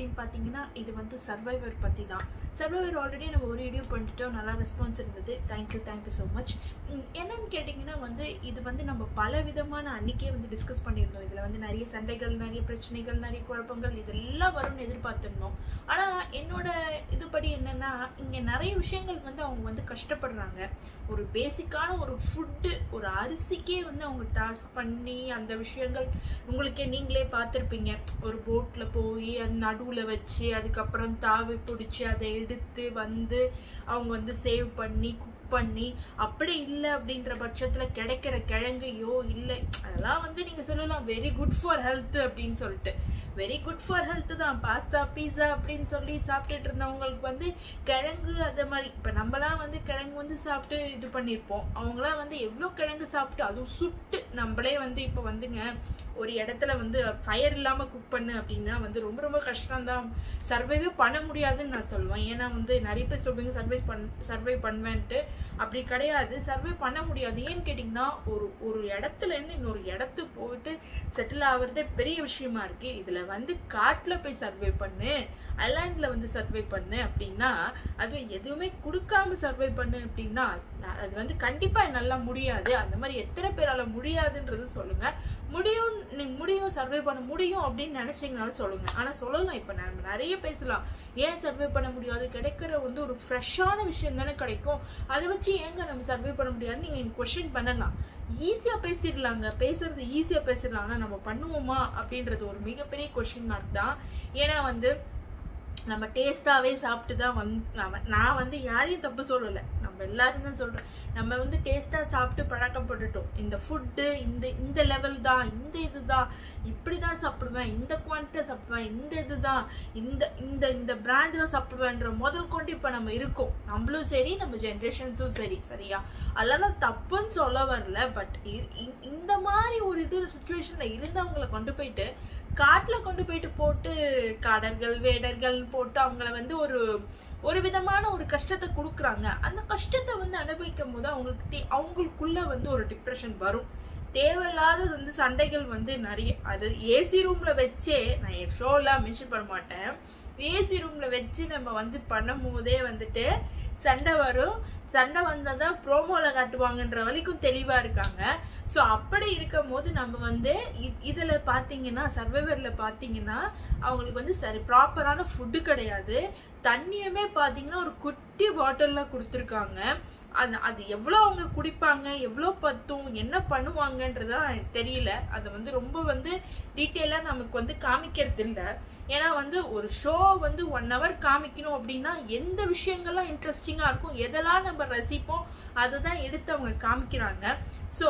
அப்படின்னு பார்த்தீங்கன்னா இது வந்து சர்வைவர் பற்றி தான் சர்வைவர் ஆல்ரெடி நம்ம ஒரு வீடியோ பண்ணிட்டோம் நல்லா ரெஸ்பான்ஸ் இருந்தது தேங்க்யூ தேங்க்யூ ஸோ மச் என்னன்னு கேட்டிங்கன்னா வந்து இது வந்து நம்ம பல விதமான அன்னைக்கே வந்து டிஸ்கஸ் பண்ணியிருந்தோம் இதில் வந்து நிறைய சண்டைகள் நிறைய பிரச்சனைகள் நிறைய குழப்பங்கள் இதெல்லாம் வரும்னு எதிர்பார்த்துருந்தோம் ஆனால் என்னோட இதுபடி என்னன்னா இங்கே நிறைய விஷயங்கள் வந்து அவங்க வந்து கஷ்டப்படுறாங்க ஒரு பேசிக்கான ஒரு ஃபுட்டு ஒரு அரிசிக்கே வந்து அவங்க டாஸ்க் பண்ணி அந்த விஷயங்கள் உங்களுக்கே நீங்களே பார்த்துருப்பீங்க ஒரு போட்டில் போய் அது நடுவில் வச்சு அதுக்கப்புறம் தாவி பிடிச்சி அதை எடுத்து வந்து அவங்க வந்து சேவ் பண்ணி குக் பண்ணி அப்படி இல்லை அப்படின்ற பட்சத்தில் கிடைக்கிற கிழங்கையோ இல்லை அதெல்லாம் வந்து நீங்கள் சொல்லலாம் வெரி குட் ஃபார் ஹெல்த் அப்படின்னு சொல்லிட்டு வெரி குட் ஃபார் ஹெல்த் தான் பாஸ்தா பீஸா அப்படின்னு சொல்லி சாப்பிட்டுட்டு இருந்தவங்களுக்கு வந்து கிழங்கு அந்த மாதிரி இப்போ நம்மலாம் வந்து கிழங்கு வந்து சாப்பிட்டு இது பண்ணியிருப்போம் அவங்களாம் வந்து எவ்வளோ கிழங்கு சாப்பிட்டு அதுவும் சுட்டு நம்மளே வந்து இப்போ வந்துங்க ஒரு இடத்துல வந்து ஃபயர் இல்லாமல் குக் பண்ணு அப்படின்னா வந்து ரொம்ப ரொம்ப கஷ்டம் தான் சர்வைவே பண்ண முடியாதுன்னு நான் சொல்லுவேன் ஏன்னா வந்து நிறைய பேர் சொல்லுவீங்க சர்வை பண் சர்வை பண்ணுவேன்ட்டு அப்படி கிடையாது சர்வை பண்ண முடியாது ஏன்னு கேட்டிங்கன்னா ஒரு ஒரு இடத்துல இருந்து இன்னொரு இடத்துக்கு போயிட்டு செட்டில் ஆகுறதே பெரிய விஷயமா இருக்கு இதில் வந்து காட்டில் போய் சர்வை பண்ணு ஐலாண்டில் வந்து சர்வை பண்ணு அப்படின்னா அது எதுவுமே கொடுக்காம சர்வை பண்ணு அப்படின்னா அது வந்து கண்டிப்பாக என்னால் முடியாது அந்த மாதிரி எத்தனை பேரால் முடியாதுன்றது சொல்லுங்க முடியும் நீங்க முடியும் சர்வே பண்ண முடியும் அப்படின்னு நினைச்சீங்கனாலும் சொல்லுங்க ஆனா சொல்லலாம் இப்ப நம்ம நிறைய பேசலாம் ஏன் சர்வே பண்ண முடியாது கிடைக்கிற வந்து ஒரு ஃப்ரெஷ்ஷான விஷயம் தானே கிடைக்கும் அதை வச்சு ஏங்க நம்ம சர்வே பண்ண முடியாது நீங்க கொஸ்டின் பண்ணலாம் ஈஸியா பேசிடலாங்க பேசுறது ஈஸியா பேசிடலாம் ஆனா நம்ம பண்ணுவோமா அப்படின்றது ஒரு மிகப்பெரிய கொஸ்டின் மார்க் தான் ஏன்னா வந்து நம்ம டேஸ்டாவே சாப்பிட்டு தான் வந்து நம்ம நான் வந்து யாரையும் தப்பு சொல்லலை நம்ம எல்லாரும் தான் சொல்றேன் நம்ம வந்து டேஸ்டா சாப்பிட்டு பழக்கப்பட்டுட்டோம் இந்த ஃபுட்டு இந்த இந்த லெவல் தான் இந்த இதுதான் இப்படி தான் சாப்பிடுவேன் இந்த குவான்டிட்டி சாப்பிடுவேன் இந்த இதுதான் இந்த இந்த இந்த பிராண்ட் தான் சாப்பிடுவேன்ற முதல் கொண்டு இப்போ நம்ம இருக்கோம் நம்மளும் சரி நம்ம ஜென்ரேஷன்ஸும் சரி சரியா அதெல்லாம் தப்புன்னு சொல்ல வரல பட் இந்த மாதிரி ஒரு இது சுச்சுவேஷன்ல இருந்தவங்களை கொண்டு போயிட்டு காட்டுல கொண்டு போயிட்டு போட்டு காடர்கள் வேடர்கள் போட்டு அவங்கள வந்து ஒரு ஒரு விதமான ஒரு கஷ்டத்தை கொடுக்குறாங்க அந்த கஷ்டத்தை வந்து அனுபவிக்கும் போது அவங்களுக்கு தே அவங்களுக்குள்ள வந்து ஒரு டிப்ரெஷன் வரும் தேவையில்லாத வந்து சண்டைகள் வந்து நிறைய அது ஏசி ரூம்ல வச்சே நான் என் ஷோலாம் மென்ஷன் பண்ண மாட்டேன் ஏசி ரூம்ல வச்சு நம்ம வந்து பண்ணும் போதே வந்துட்டு சண்டை வரும் சண்டை வந்தாதான் ப்ரோமோல காட்டுவாங்கன்ற வரைக்கும் தெளிவா இருக்காங்க ஸோ அப்படி இருக்கும் போது நம்ம வந்து இதுல பாத்தீங்கன்னா சர்வைவர்ல பாத்தீங்கன்னா அவங்களுக்கு வந்து சரி ப்ராப்பரான ஃபுட்டு கிடையாது தண்ணியுமே பாத்தீங்கன்னா ஒரு குட்டி பாட்டில்ல கொடுத்துருக்காங்க அது அது எவ்வளோ அவங்க குடிப்பாங்க எவ்வளோ பத்தும் என்ன பண்ணுவாங்கன்றதான் எனக்கு தெரியல அதை வந்து ரொம்ப வந்து டீட்டெயிலாக நமக்கு வந்து காமிக்கிறது இல்லை ஏன்னா வந்து ஒரு ஷோ வந்து ஒன் ஹவர் காமிக்கணும் அப்படின்னா எந்த விஷயங்கள்லாம் இன்ட்ரெஸ்டிங்காக இருக்கும் எதெல்லாம் நம்ம ரசிப்போம் அதை தான் எடுத்து அவங்க காமிக்கிறாங்க ஸோ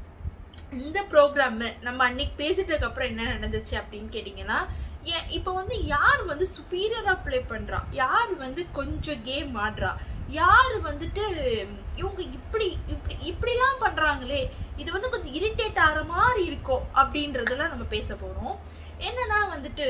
இந்த ப்ரோக்ராம் நம்ம அன்னைக்கு பேசிட்டதுக்கு அப்புறம் என்ன நடந்துச்சு அப்படின்னு கேட்டிங்கன்னா ஏன் இப்போ வந்து யார் வந்து சுப்பீரியரா ப்ளே பண்றா யார் வந்து கொஞ்சம் கேம் ஆடுறா யார் வந்துட்டு இவங்க இப்படி இப்படி இப்படிலாம் பண்றாங்களே இது வந்து கொஞ்சம் இரிட்டேட் ஆகிற மாதிரி இருக்கும் அப்படின்றதெல்லாம் நம்ம பேச போறோம் என்னன்னா வந்துட்டு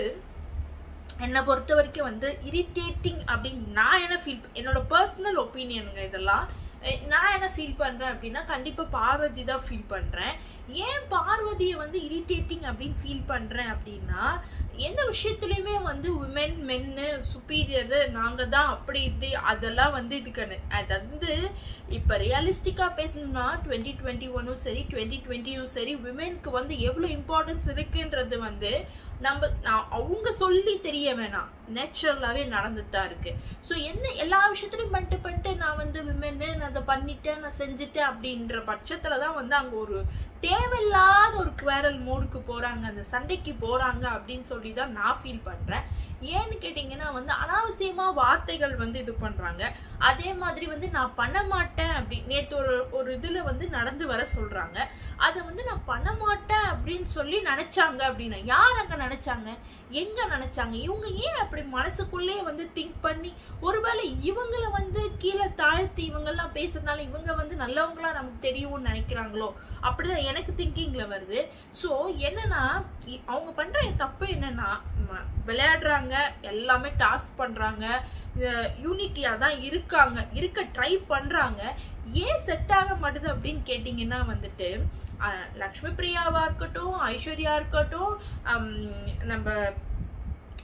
என்னை பொறுத்த வரைக்கும் வந்து இரிட்டேட்டிங் அப்படின்னு நான் என்ன ஃபீல் என்னோட பர்சனல் ஒப்பீனியனுங்க இதெல்லாம் நான் என்ன ஃபீல் பண்றேன் அப்படின்னா கண்டிப்பா பார்வதி தான் ஃபீல் பண்றேன் ஏன் பார்வதியை வந்து இரிட்டேட்டிங் அப்படின்னு ஃபீல் பண்றேன் அப்படின்னா எந்த விஷயத்துலயுமே வந்து உமன் மென்னு சுப்பீரியர் நாங்க தான் அப்படி இது அதெல்லாம் வந்து இதுக்கு அது வந்து இப்ப ரியலிஸ்டிக்கா பேசணும்னா டுவெண்ட்டி டுவெண்ட்டி ஒன்னும் சரி டுவெண்ட்டி டுவெண்ட்டியும் சரி விமென்க்கு வந்து எவ்வளவு இம்பார்ட்டன்ஸ் இருக்குன்றது வந்து நம்ம நான் அவங்க சொல்லி தெரிய வேணாம் நேச்சுரலாவே நடந்துட்டு தான் இருக்கு ஸோ என்ன எல்லா விஷயத்துலையும் பண்ணிட்டு பண்ணிட்டு நான் வந்து விமென்னு நான் அதை பண்ணிட்டேன் நான் செஞ்சுட்டேன் அப்படின்ற பட்சத்துல தான் வந்து அங்க ஒரு தேவையில்லாத ஒரு குவேரல் மோடுக்கு போறாங்க அந்த சண்டைக்கு போறாங்க அப்படின்னு சொல்லி தான் நான் ஃபீல் பண்றேன் ஏன்னு கேட்டீங்கன்னா வந்து அனாவசியமா வார்த்தைகள் வந்து இது பண்றாங்க அதே மாதிரி வந்து நான் பண்ண மாட்டேன் அப்படி நேத்து ஒரு ஒரு இதுல வந்து நடந்து வர சொல்றாங்க அதை வந்து நான் பண்ண மாட்டேன் அப்படின்னு சொல்லி நினைச்சாங்க அப்படின்னா யார் அங்க நினைச்சாங்க எங்க நினைச்சாங்க இவங்க ஏன் அப்படி மனசுக்குள்ளேயே வந்து திங்க் பண்ணி ஒருவேளை இவங்கள வந்து கீழே தாழ்த்தி இவங்கெல்லாம் பேசுறதுனால இவங்க வந்து நல்லவங்களா நமக்கு தெரியும்னு நினைக்கிறாங்களோ அப்படிதான் எனக்கு திங்கிங்ல வருது ஸோ என்னன்னா அவங்க பண்ற தப்பு என்னன்னா விளையாடுறாங்க எல்லாமே டாஸ்க் பண்றாங்க யூனிட்டியா தான் இருக்காங்க இருக்க ட்ரை பண்றாங்க ஏன் செட் ஆக மாட்டுது அப்படின்னு கேட்டீங்கன்னா வந்துட்டு லக்ஷ்மி பிரியாவா இருக்கட்டும் ஐஸ்வர்யா இருக்கட்டும் நம்ம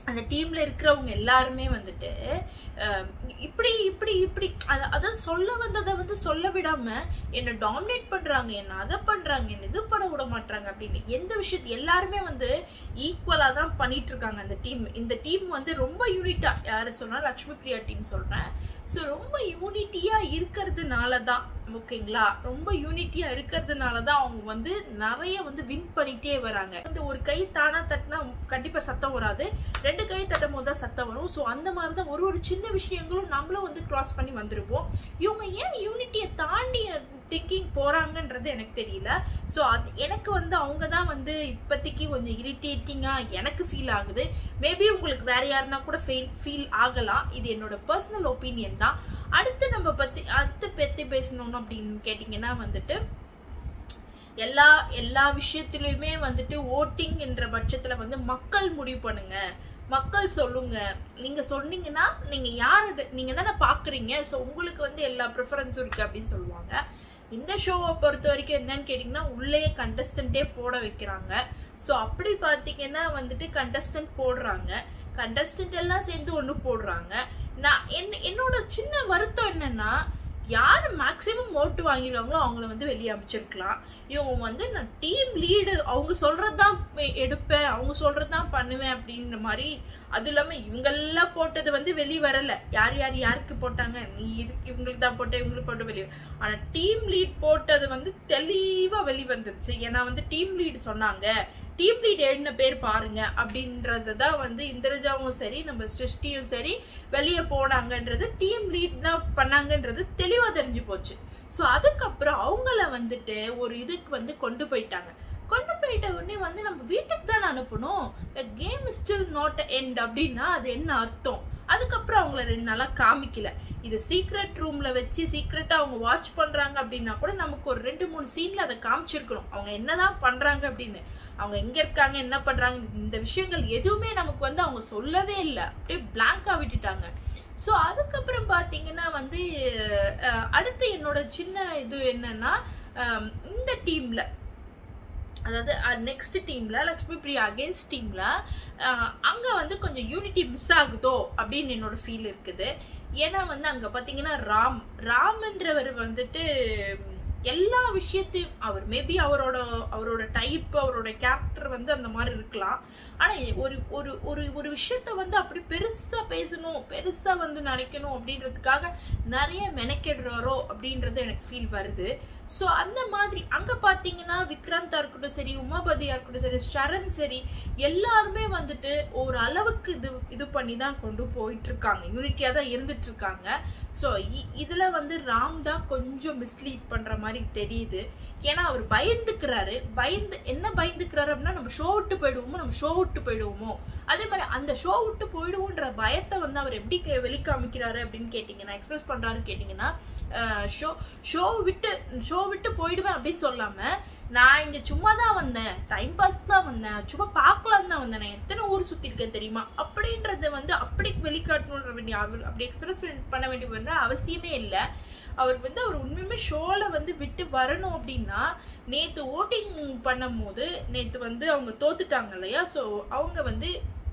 அந்த டீம்ல இருக்கிறவங்க எல்லாருமே வந்துட்டு அஹ், இப்படி இப்படி இப்படி அத- அதாவது சொல்ல வந்ததை வந்து சொல்ல விடாம என்ன டாமினேட் பண்றாங்க என்ன அதை பண்றாங்க என்ன இது பண்ண விட மாட்டாங்க அப்படின்னு எந்த விஷயத்து எல்லாருமே வந்து ஈக்குவலா தான் பண்ணிட்டு இருக்காங்க அந்த டீம் இந்த டீம் வந்து ரொம்ப யூனிட்டா யாரு சொன்னா லட்சுமி பிரியா டீம் சொல்றேன் ஸோ ரொம்ப யூனிட்டியா இருக்கிறதுனால தான் ஓகேங்களா ரொம்ப யூனிட்டியா இருக்கிறதுனால தான் அவங்க வந்து நிறைய வந்து வின் பண்ணிட்டே வராங்க இந்த ஒரு கை தானா தட்டினா கண்டிப்பா சத்தம் வராது ரெண்டு கை தட்டும் போது தான் சத்தம் வரும் ஸோ அந்த மாதிரி தான் ஒரு ஒரு சின்ன விஷயங்களும் நம்மளும் வந்து கிராஸ் பண்ணி வந்திருப்போம் இவங்க ஏன் யூனிட்டியை தாண்டி திங்கிங் போறாங்கன்றது எனக்கு தெரியல ஸோ அது எனக்கு வந்து அவங்க தான் வந்து இப்போதைக்கு கொஞ்சம் இரிட்டேட்டிங்கா எனக்கு ஃபீல் ஆகுது மேபி உங்களுக்கு வேற யாருன்னா கூட ஃபீல் ஃபீல் ஆகலாம் இது என்னோட பர்சனல் ஒப்பீனியன் தான் அடுத்து நம்ம பத்தி அடுத்து பத்தி பேசணும் அப்படின்னு கேட்டிங்கன்னா வந்துட்டு எல்லா எல்லா விஷயத்திலயுமே வந்துட்டு ஓட்டிங் என்ற பட்சத்துல வந்து மக்கள் முடிவு பண்ணுங்க மக்கள் சொல்லுங்க நீங்க சொன்னீங்கன்னா நீங்க யாரு நீங்க தானே பாக்குறீங்க ஸோ உங்களுக்கு வந்து எல்லா ப்ரிஃபரன்ஸும் இருக்கு அப்படின்னு சொல்லுவாங்க இந்த ஷோவை பொறுத்த வரைக்கும் என்னன்னு கேட்டிங்கன்னா உள்ளேயே கண்டஸ்டன்ட்டே போட வைக்கிறாங்க ஸோ அப்படி பார்த்தீங்கன்னா வந்துட்டு கண்டஸ்டன்ட் போடுறாங்க கண்டஸ்டன்ட் எல்லாம் சேர்ந்து ஒன்று போடுறாங்க நான் என்ன என்னோட சின்ன வருத்தம் என்னன்னா யார் மேக்ஸிமம் ஓட்டு வாங்கிடுவாங்களோ அவங்கள வந்து வெளியே அமைச்சிருக்கலாம் இவங்க வந்து நான் டீம் லீடு அவங்க சொல்றதுதான் எடுப்பேன் அவங்க சொல்றதுதான் பண்ணுவேன் அப்படின்ற மாதிரி அது இல்லாம இவங்கெல்லாம் போட்டது வந்து வெளியே வரல யார் யார் யாருக்கு போட்டாங்க நீ இது- இவங்களுக்கு தான் போட்ட இவங்களுக்கு போட்ட வெளியே ஆனா டீம் லீட் போட்டது வந்து தெளிவா வெளி வந்துருச்சு ஏன்னா வந்து டீம் லீட் சொன்னாங்க டீம் லீட் எழுதின பேர் பாருங்க அப்படின்றது தான் வந்து இந்திரஜாவும் சரி நம்ம சிருஷ்டியும் சரி வெளியே போனாங்கன்றது டீம் லீட் தான் பண்ணாங்கன்றது தெளிவா தெரிஞ்சு போச்சு ஸோ அதுக்கப்புறம் அவங்கள வந்துட்டு ஒரு இதுக்கு வந்து கொண்டு போயிட்டாங்க கொண்டு போயிட்ட உடனே வந்து நம்ம வீட்டுக்கு தான் அனுப்பணும் கேம் ஸ்டில் நாட் எண்ட் அப்படின்னா அது என்ன அர்த்தம் அதுக்கப்புறம் அவங்கள ரெண்டு நாளா காமிக்கல இது சீக்ரெட் ரூம்ல வச்சு சீக்ரெட்டா அவங்க வாட்ச் பண்றாங்க அப்படின்னா கூட நமக்கு ஒரு ரெண்டு மூணு சீன்ல அதை காமிச்சிருக்கணும் அவங்க என்னதான் பண்றாங்க அப்படின்னு அவங்க எங்க இருக்காங்க என்ன பண்றாங்க இந்த விஷயங்கள் எதுவுமே நமக்கு வந்து அவங்க சொல்லவே இல்லை அப்படியே பிளாங்கா விட்டுட்டாங்க ஸோ அதுக்கப்புறம் பாத்தீங்கன்னா வந்து அஹ், அடுத்து என்னோட சின்ன இது என்னன்னா அஹ், இந்த டீம்ல அதாவது நெக்ஸ்ட் டீம்ல லக்ஷ்மி பிரியா அகேன்ஸ்ட் டீம்ல அங்க வந்து கொஞ்சம் யூனிட்டி மிஸ் ஆகுதோ அப்படின்னு என்னோட ஃபீல் இருக்குது ஏன்னா வந்து அங்க பாத்தீங்கன்னா ராம் ராம்ன்றவர் வந்துட்டு உம், எல்லா விஷயத்தையும் அவர் மேபி அவரோட அவரோட டைப் அவரோட கேரக்டர் வந்து அந்த மாதிரி இருக்கலாம் ஆனா ஒரு ஒரு ஒரு ஒரு விஷயத்த வந்து அப்படி பெருசா பேசணும் பெருசா வந்து நினைக்கணும் அப்படின்றதுக்காக நிறைய மெனக்கெடுறாரோ அப்படின்றது எனக்கு ஃபீல் வருது ஸோ அந்த மாதிரி அங்க பாத்தீங்கன்னா விக்ராந்தா இருக்கட்டும் சரி உமாபதியா இருக்கட்டும் சரி சரண் சரி எல்லாருமே வந்துட்டு ஒரு அளவுக்கு இது இது பண்ணி தான் கொண்டு போயிட்டு இருக்காங்க யூனிட்டியா தான் இருந்துட்டு இருக்காங்க ஸோ இதுல வந்து ராம் தான் கொஞ்சம் மிஸ்லீட் பண்ற மாதிரி தெரியுது ஏன்னா அவர் பயந்துக்கிறாரு பயந்து என்ன பயந்துக்கிறாரு அப்படின்னா நம்ம ஷோ விட்டு போயிடுவோமோ நம்ம ஷோ விட்டு போயிடுவோமோ அதே மாதிரி அந்த ஷோ விட்டு போயிடுவோன்ற பயத்தை வந்து அவர் எப்படி கே- வெளிக்காமிக்கிறாரு அப்படின்னு கேட்டீங்கன்னா எக்ஸ்பிரஸ் பண்றாரு கேட்டீங்கன்னா ஷோ ஷோ விட்டு ஷோ விட்டு போயிடுவேன் அப்படின்னு சொல்லாம நான் இங்க சும்மா தான் வந்தேன் டைம் பாஸ் தான் வந்தேன் சும்மா பார்க்கலாம் தான் வந்தேன் நான் எத்தனை ஊர் சுத்தி இருக்கேன் தெரியுமா அப்படின்றத வந்து அப்படி வெளிக்காட்டணுன்ற வேண்டிய அவ- அப்படி எக்ஸ்பிரஸ் பண்ண வேண்டிய வந்து அவசியமே இல்லை அவர் வந்து அவர் உண்மையுமே ஷோல வந்து விட்டு வரணும் அப்படின்னா நேத்து ஓட்டிங் பண்ணும் போது நேத்து வந்து அவங்க தோத்துட்டாங்க இல்லையா ஸோ அவங்க வந்து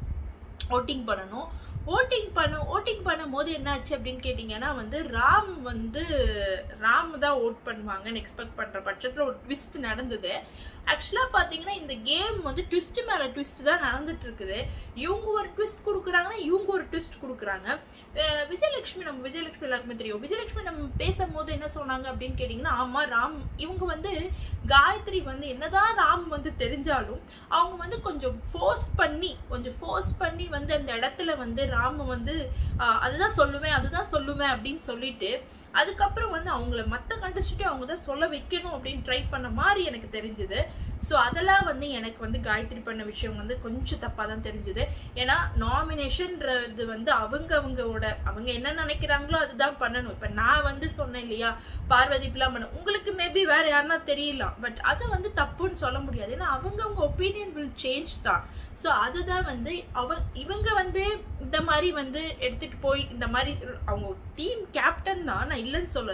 ஓட்டிங் பண்ணணும் ஓட்டிங் பண்ண ஓட்டிங் பண்ணும் போது என்னாச்சு அப்படின்னு கேட்டிங்கன்னா வந்து ராம் வந்து ராம் தான் ஓட் பண்ணுவாங்கன்னு எக்ஸ்பெக்ட் பண்ற பட்சத்தில் ஒரு ட்விஸ்ட் நடந்தது ஆக்சுவலாக பார்த்தீங்கன்னா இந்த கேம் வந்து ட்விஸ்ட் மேலே ட்விஸ்ட் தான் நடந்துட்டு இருக்குது இவங்க ஒரு ட்விஸ்ட் கொடுக்குறாங்கன்னா இவங்க ஒரு ட்விஸ்ட் கொடுக்குறாங்க அஹ் விஜயலட்சுமி நம்ம விஜயலட்சுமி எல்லாருக்குமே தெரியும் விஜயலட்சுமி நம்ம பேசும்போது என்ன சொன்னாங்க அப்படின்னு கேட்டிங்கன்னா ஆமா ராம் இவங்க வந்து காயத்ரி வந்து என்னதான் ராம் வந்து தெரிஞ்சாலும் அவங்க வந்து கொஞ்சம் ஃபோர்ஸ் பண்ணி கொஞ்சம் ஃபோர்ஸ் பண்ணி வந்து அந்த இடத்துல வந்து ராம வந்து ஆஹ், அதுதான் சொல்லுவேன் அதுதான் சொல்லுவேன் அப்படின்னு சொல்லிட்டு அதுக்கப்புறம் வந்து அவங்கள மற்ற கண்டஸ்டன்ட்டையும் அவங்க தான் சொல்ல வைக்கணும் அப்படின்னு ட்ரை பண்ண மாதிரி எனக்கு தெரிஞ்சுது ஸோ அதெல்லாம் வந்து எனக்கு வந்து காயத்ரி பண்ண விஷயம் வந்து கொஞ்சம் தப்பாக தான் தெரிஞ்சுது ஏன்னா நாமினேஷன்ன்றது வந்து அவங்க அவங்களோட அவங்க என்ன நினைக்கிறாங்களோ அதுதான் பண்ணணும் இப்போ நான் வந்து சொன்னேன் இல்லையா பார்வதி இப்பெல்லாம் பண்ண உங்களுக்கு மேபி வேற யாருன்னா தெரியலாம் பட் அதை வந்து தப்புன்னு சொல்ல முடியாது ஏன்னா அவங்க அவங்க ஒப்பீனியன் வில் சேஞ்ச் தான் ஸோ அதுதான் வந்து அவ இவங்க வந்து இந்த மாதிரி வந்து எடுத்துட்டு போய் இந்த மாதிரி அவங்க டீம் கேப்டன் தான் நான் இல்லைன்னு சொல்லலை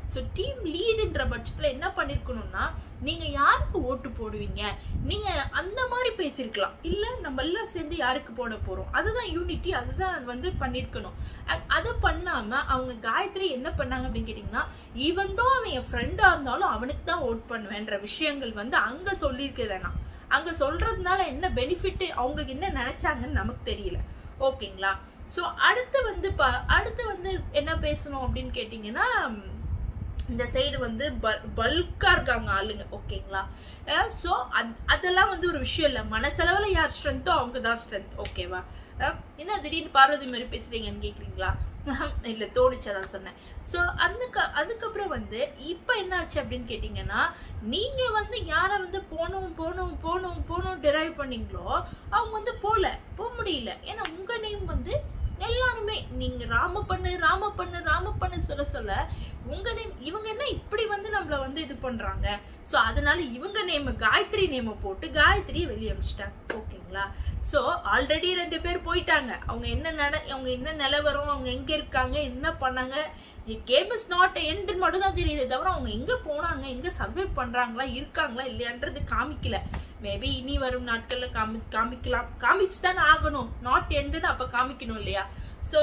ஸோ டீம் லீடுன்ற பட்சத்தில் என்ன பண்ணிருக்கணும்னா நீங்க யாருக்கு ஓட்டு போடுவீங்க நீங்க அந்த மாதிரி பேசியிருக்கலாம் இல்ல நம்ம எல்லாம் சேர்ந்து யாருக்கு போட போறோம் அதுதான் யூனிட்டி அதுதான் வந்து பண்ணிருக்கணும் அ- அதை பண்ணாம அவங்க காயத்ரி என்ன பண்ணாங்க அப்படின்னு கேட்டீங்கன்னா ஈவன் தோ அவன் என் ஃப்ரெண்டா இருந்தாலும் அவனுக்கு தான் ஓட் பண்ணுவேன்ற விஷயங்கள் வந்து அங்க சொல்லியிருக்க வேணாம் அங்க சொல்றதுனால என்ன பெனிஃபிட் அவங்களுக்கு என்ன நினைச்சாங்கன்னு நமக்கு தெரியல ஓகேங்களா சோ அடுத்து வந்து ப- அடுத்து வந்து என்ன பேசணும் அப்படின்னு கேட்டீங்கன்னா ம், இந்த சைடு வந்து பல்கா இருக்காங்க ஆளுங்க ஓகேங்களா ஸோ அதெல்லாம் வந்து ஒரு விஷயம் இல்லை மனசளவில் யார் ஸ்ட்ரென்த்தோ அவங்க தான் ஸ்ட்ரென்த் ஓகேவா அஹ், என்ன திடீர்னு பார்வதி மாதிரி பேசுறீங்கன்னு கேக்குறீங்களா இல்ல தோணிச்சதான் சொன்னேன் ஸோ அதுக்கு அதுக்கப்புறம் வந்து இப்போ என்ன ஆச்சு அப்படின்னு கேட்டிங்கன்னா நீங்க வந்து யாரை வந்து போகணும் போகணும் போகணும் போகணும் டிரைவ் பண்ணீங்களோ அவங்க வந்து போல போக முடியல ஏன்னா உங்க நேம் வந்து எல்லாருமே நீங்க ராம பண்ணு ராம பண்ணு ராம பண்ணு சொல்ல சொல்ல உங்க நேம் இவங்க என்ன இப்படி வந்து நம்மள வந்து இது பண்றாங்க சோ அதனால இவங்க நேம் காயத்ரி நேம போட்டு காயத்ரியை வெளியே அமிச்சிட்டாங்க ஓகேங்களா சோ ஆல்ரெடி ரெண்டு பேர் போயிட்டாங்க அவங்க என்ன நட அவங்க என்ன நிலவரம் அவங்க எங்க இருக்காங்க என்ன பண்ணாங்க கேம் இஸ் நாட் எண்ட் மட்டும் தான் தெரியுது தவிர அவங்க எங்க போனாங்க எங்க சர்வை பண்றாங்களா இருக்காங்களா இல்லையான்றது காமிக்கல மேபி இனி வரும் நாட்கள்ல காமி காமிக்கலாம் காமிச்சு தானே ஆகணும் நாட் எண்டுன்னு அப்ப காமிக்கணும் இல்லையா ஸோ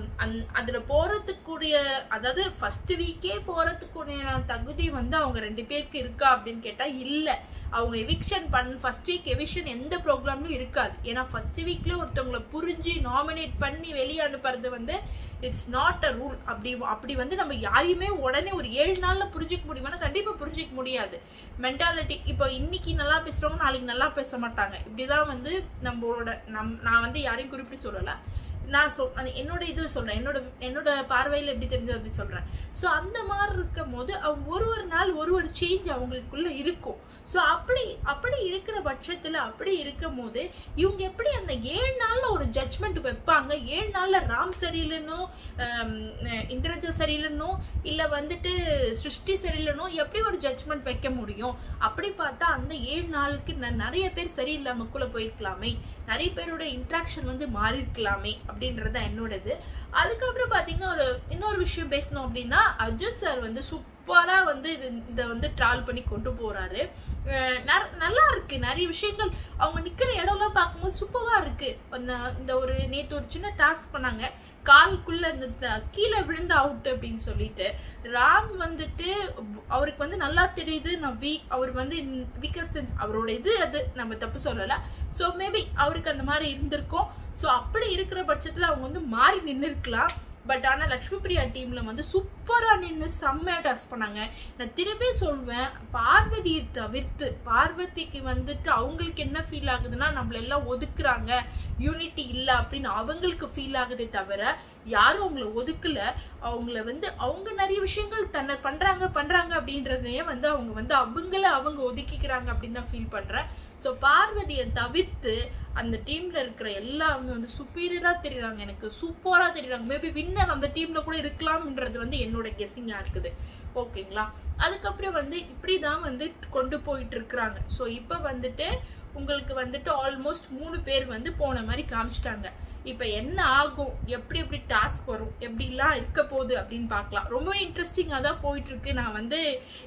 அதுல போறதுக்குரிய அதாவது ஃபர்ஸ்ட் வீக்கே போறதுக்குரிய தகுதி வந்து அவங்க ரெண்டு பேருக்கு இருக்கா அப்படின்னு கேட்டா இல்ல அவங்க எவிக்ஷன் பண் ஃபர்ஸ்ட் வீக் எவிக்ஷன் எந்த ப்ரோக்ராம்லயும் இருக்காது ஏன்னா ஃபர்ஸ்ட் வீக்ல ஒருத்தவங்கள புரிஞ்சு நாமினேட் பண்ணி வெளியே அனுப்புறது வந்து இட்ஸ் நாட் அ ரூல் அப்படி அப்படி வந்து நம்ம யாரையுமே உடனே ஒரு ஏழு நாள்ல புரிஞ்சுக்க முடியுமானா கண்டிப்பா புரிஞ்சுக்க முடியாது மென்டாலிட்டி இப்போ இன்னைக்கு நல்லா பேசுறவங்க நாளைக்கு நல்லா பேச மாட்டாங்க இப்படிதான் வந்து நம்மளோட நம் நான் வந்து யாரையும் குறிப்பிட்டு சொல்லல நான் சொல் அது என்னோட இது சொல்றேன் என்னோட என்னோட பார்வையில எப்படி தெரிஞ்சது அப்படி சொல்றேன் சோ அந்த மாதிரி இருக்கும் போது அவங்க ஒரு ஒரு நாள் ஒரு ஒரு சேஞ்ச் அவங்களுக்குள்ள இருக்கும் சோ அப்படி அப்படி இருக்கிற பட்சத்துல அப்படி இருக்கும் போது இவங்க எப்படி அந்த ஏழு நாள்ல ஒரு ஜட்ஜ்மெண்ட் வைப்பாங்க ஏழு நாள்ல ராம் சரியில்லைன்னோ ஆம், இந்திரஜா சரியில்லைன்னோ இல்ல வந்துட்டு சிருஷ்டி சரியில்லைன்னோ எப்படி ஒரு ஜட்ஜ்மெண்ட் வைக்க முடியும் அப்படி பார்த்தா அந்த ஏழு நாளுக்கு ந- நிறைய பேர் சரியில்லாமக்குள்ள போயிருக்கலாமே நிறைய பேரோட இன்ட்ராக்ஷன் வந்து மாறி இருக்கலாமே அப்படின்றது என்னோடது அதுக்கப்புறம் பாத்தீங்கன்னா ஒரு இன்னொரு விஷயம் பேசணும் அப்படின்னா அர்ஜுன் சார் வந்து சூப்பரா வந்து இது இதை வந்து ட்ரால் பண்ணி கொண்டு போறாரு அஹ் நற- நல்லா இருக்கு நிறைய விஷயங்கள் அவங்க நிக்கிற இடம்லாம் பார்க்கும்போது சூப்பரா இருக்கு அந்த இந்த ஒரு நேத்து ஒரு சின்ன டாஸ்க் பண்ணாங்க காலுக்குள்ள இந்த த- கீழே விழுந்த அவுட் அப்படின்னு சொல்லிட்டு ராம் வந்துட்டு அவருக்கு வந்து நல்லா தெரியுது நான் வீக் அவர் வந்து வீக்கர் சென்ஸ் அவரோட இது அது நம்ம தப்பு சொல்லல சோ மேபி அவருக்கு அந்த மாதிரி இருந்திருக்கும் சோ அப்படி இருக்கிற பட்சத்துல அவங்க வந்து மாறி நின்று இருக்கலாம் பட் ஆனா லக்ஷ்மி பிரியா டீம்ல வந்து சூப்பரா நின்று செம்மையா டாஸ் பண்ணாங்க நான் திருப்பி சொல்வேன் பார்வதியை தவிர்த்து பார்வதிக்கு வந்துட்டு அவங்களுக்கு என்ன ஃபீல் ஆகுதுன்னா நம்மள எல்லாம் ஒதுக்குறாங்க யூனிட்டி இல்ல அப்படின்னு அவங்களுக்கு ஃபீல் ஆகுதே தவிர யாரும் அவங்கள ஒதுக்கல அவங்கள வந்து அவங்க நிறைய விஷயங்கள் தன்னை பண்றாங்க பண்றாங்க அப்படின்றதையே வந்து அவங்க வந்து அவங்கள அவங்க ஒதுக்கிக்கிறாங்க அப்படின்னு தான் ஃபீல் பண்றேன் ஸோ பார்வதியை தவிர்த்து அந்த டீம்ல இருக்கிற எல்லாருமே வந்து சுப்பீரியரா தெரியுறாங்க எனக்கு சூப்பரா தெரியுறாங்க மேபி வின்னர் அந்த டீம்ல கூட இருக்கலாம்ன்றது வந்து என்னோட கெஸ்ஸிங்கா இருக்குது ஓகேங்களா அதுக்கப்புறம் வந்து இப்படிதான் வந்து கொண்டு போயிட்டு இருக்கிறாங்க ஸோ இப்போ வந்துட்டு உங்களுக்கு வந்துட்டு ஆல்மோஸ்ட் மூணு பேர் வந்து போன மாதிரி காமிச்சிட்டாங்க இப்போ என்ன ஆகும் எப்படி எப்படி டாஸ்க் வரும் எப்படிலாம் இருக்க போகுது அப்படின்னு பார்க்கலாம் ரொம்பவே இன்ட்ரெஸ்டிங்காக தான் போயிட்டு இருக்கு நான் வந்து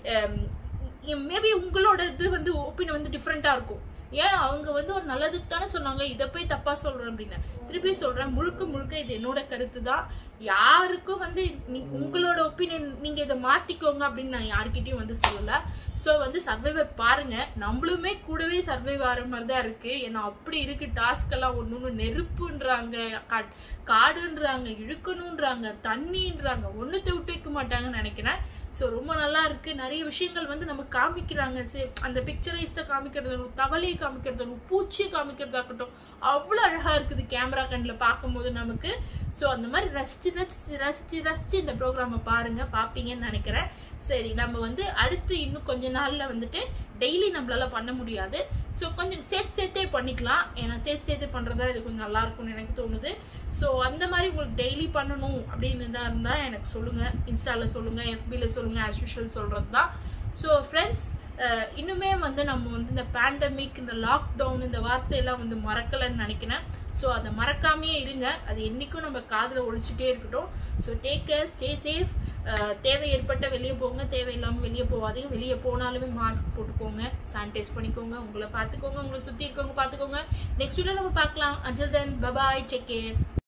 மேபி உங்களோட இது வந்து ஒப்பீனியன் வந்து டிஃப்ரெண்டா இருக்கும் ஏன் அவங்க வந்து ஒரு நல்லதுக்கு தானே சொன்னாங்க இதை போய் தப்பா சொல்றேன் அப்படின்னு திருப்பி சொல்றேன் முழுக்க முழுக்க இது என்னோட கருத்து தான் யாருக்கும் வந்து நீ- உங்களோட ஒப்பீனியன் நீங்க இதை மாத்திக்கோங்க அப்படின்னு நான் யார்கிட்டயும் வந்து சொல்லல சோ வந்து சர்வைவர் பாருங்க நம்மளுமே கூடவே சர்வைவ் ஆகிற மாதிரி தான் இருக்கு ஏன்னா அப்படி இருக்கு டாஸ்க் எல்லாம் ஒண்ணு ஒண்ணு நெருப்புன்றாங்க கா- காடுன்றாங்க இழுக்கணும்ன்றாங்க தண்ணின்றாங்க ஒண்ணுத்தை விட்டு வைக்க மாட்டாங்கன்னு நினைக்கிறேன் ஸோ ரொம்ப நல்லா இருக்கு நிறைய விஷயங்கள் வந்து நம்ம காமிக்கிறாங்க சே- அந்த பிக்சரைஸ்ட காமிக்கிறது தவளையை காமிக்கிறது பூச்சியை காமிக்கிறதாகட்டும் அவ்வளோ அழகா இருக்குது கேமரா கண்ணில் பார்க்கும்போது நமக்கு ஸோ அந்த மாதிரி ரசிச்சு ரசிச்சு ரசிச்சு ரசிச்சு இந்த ப்ரோக்ராமை பாருங்க பார்ப்பீங்கன்னு நினைக்கிறேன் சரி நம்ம வந்து அடுத்து இன்னும் கொஞ்ச நாள்ல வந்துட்டு டெய்லி நம்மளால பண்ண முடியாது ஸோ கொஞ்சம் சேர்த்து சேர்த்தே பண்ணிக்கலாம் ஏன்னா சேர்த்து சேர்த்து பண்றதா இது கொஞ்சம் நல்லா இருக்கும்னு எனக்கு தோணுது ஸோ அந்த மாதிரி உங்களுக்கு டெய்லி பண்ணணும் அப்படின்னு தான் இருந்தா எனக்கு சொல்லுங்க இன்ஸ்டால சொல்லுங்க எஃபில சொல்லுங்க ஆஸ் யூஷுவல் சொல்றது தான் ஸோ ஃப்ரெண்ட்ஸ் இன்னுமே வந்து நம்ம வந்து இந்த பேண்டமிக் இந்த லாக்டவுன் இந்த வார்த்தையெல்லாம் வந்து மறக்கலைன்னு நினைக்கிறேன் ஸோ அதை மறக்காமையே இருங்க அது என்னைக்கும் நம்ம காதில் ஒழிச்சிட்டே இருக்கட்டும் so take care stay safe ah, தேவை ஏற்பட்ட வெளியே போங்க தேவையில்லாமல் வெளியே போகாதீங்க வெளியே போனாலுமே மாஸ்க் போட்டுக்கோங்க சானிடைஸ் பண்ணிக்கோங்க உங்களை பார்த்துக்கோங்க உங்களை சுற்றி இருக்கவங்க பார்த்துக்கோங்க நெக்ஸ்ட் வீடியோ நம்ம பார்க்கலாம் அஞ்சல் தென் பபாய் செக் கேர்